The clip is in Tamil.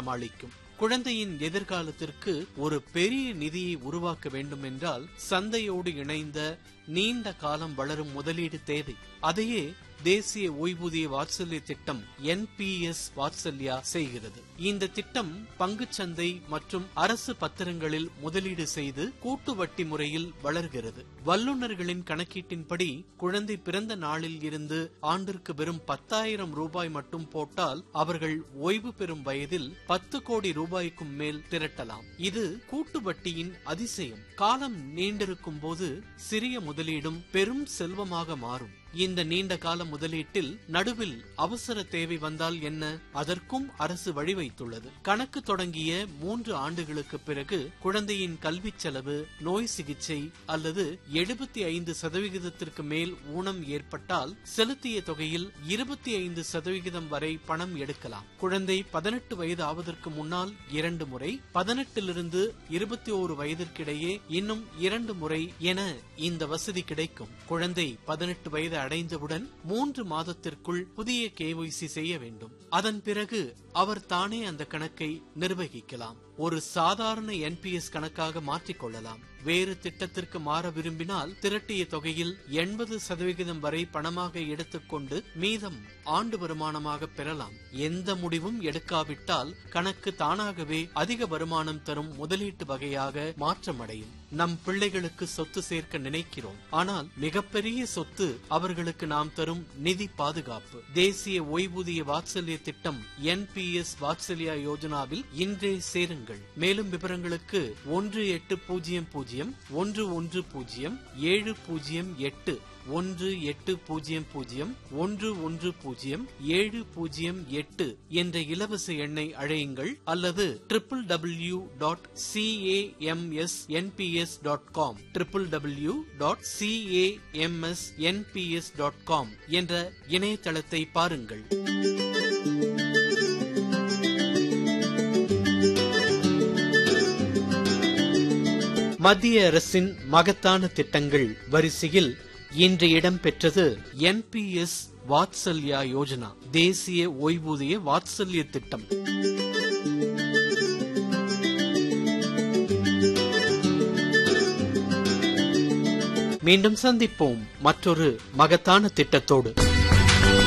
சமாளிக்கும் குழந்தையின் எதிர்காலத்திற்கு ஒரு பெரிய நிதியை உருவாக்க வேண்டும் என்றால் சந்தையோடு இணைந்த நீண்ட காலம் வளரும் முதலீடு தேவை அதையே தேசிய ஓய்வூதிய வாத்சல்ய திட்டம் என்பிஎஸ் வாத்சல்யா செய்கிறது இந்த திட்டம் பங்குச்சந்தை மற்றும் அரசு பத்திரங்களில் முதலீடு செய்து கூட்டு வட்டி முறையில் வளர்கிறது வல்லுநர்களின் கணக்கீட்டின்படி குழந்தை பிறந்த நாளில் இருந்து ஆண்டிற்கு வெறும் பத்தாயிரம் ரூபாய் மட்டும் போட்டால் அவர்கள் ஓய்வு பெறும் வயதில் பத்து கோடி ரூபாய்க்கும் மேல் திரட்டலாம் இது கூட்டு வட்டியின் அதிசயம் காலம் நீண்டிருக்கும் போது சிறிய முதலீடும் பெரும் செல்வமாக மாறும் இந்த நீண்ட கால முதலீட்டில் நடுவில் அவசர தேவை வந்தால் என்ன அதற்கும் அரசு வழிவைத்துள்ளது கணக்கு தொடங்கிய மூன்று ஆண்டுகளுக்கு பிறகு குழந்தையின் கல்வி செலவு நோய் சிகிச்சை அல்லது எழுபத்தி ஐந்து சதவிகிதத்திற்கு மேல் ஊனம் ஏற்பட்டால் செலுத்திய தொகையில் இருபத்தி ஐந்து சதவிகிதம் வரை பணம் எடுக்கலாம் குழந்தை பதினெட்டு வயது ஆவதற்கு முன்னால் இரண்டு முறை பதினெட்டிலிருந்து இருபத்தி ஓரு வயதிற்கிடையே இன்னும் இரண்டு முறை என இந்த வசதி கிடைக்கும் குழந்தை பதினெட்டு வயது அடைந்தவுடன் மூன்று மாதத்திற்குள் புதிய கேஒய்சி செய்ய வேண்டும் அதன் பிறகு அவர் தானே அந்த கணக்கை நிர்வகிக்கலாம் ஒரு சாதாரண என்பிஎஸ் கணக்காக மாற்றிக்கொள்ளலாம் வேறு திட்டத்திற்கு மாற விரும்பினால் திரட்டிய தொகையில் எண்பது சதவிகிதம் வரை பணமாக எடுத்துக்கொண்டு மீதம் ஆண்டு வருமானமாக பெறலாம் எந்த முடிவும் எடுக்காவிட்டால் கணக்கு தானாகவே அதிக வருமானம் தரும் முதலீட்டு வகையாக மாற்றமடையும் நம் பிள்ளைகளுக்கு சொத்து சேர்க்க நினைக்கிறோம் ஆனால் மிகப்பெரிய சொத்து அவர்களுக்கு நாம் தரும் நிதி பாதுகாப்பு தேசிய ஓய்வூதிய வாத்சல்ய திட்டம் என்பிஎஸ் வாத்சல்யா யோஜனாவில் இன்றே சேருங்கள் மேலும் விவரங்களுக்கு ஒன்று எட்டு பூஜ்ஜியம் பூஜ்ஜியம் ஒன்று ஒன்று பூஜ்ஜியம் ஏழு பூஜ்ஜியம் எட்டு ஒன்று எட்டு பூஜ்ஜியம் பூஜ்ஜியம் ஒன்று ஒன்று பூஜ்ஜியம் ஏழு பூஜ்ஜியம் எட்டு என்ற இலவச எண்ணை அழையுங்கள் அல்லது triple W dot CAMS NPS dot com triple W dot CAMS NPS dot com என்ற இணையதளத்தை பாருங்கள் மத்திய அரசின் மகத்தான திட்டங்கள் வரிசையில் இன்று இடம்பெற்றது என்பிஎஸ் வாத்சல்யா யோஜனா தேசிய ஓய்வூதிய வாத்சல்ய திட்டம் மீண்டும் சந்திப்போம் மற்றொரு மகத்தான திட்டத்தோடு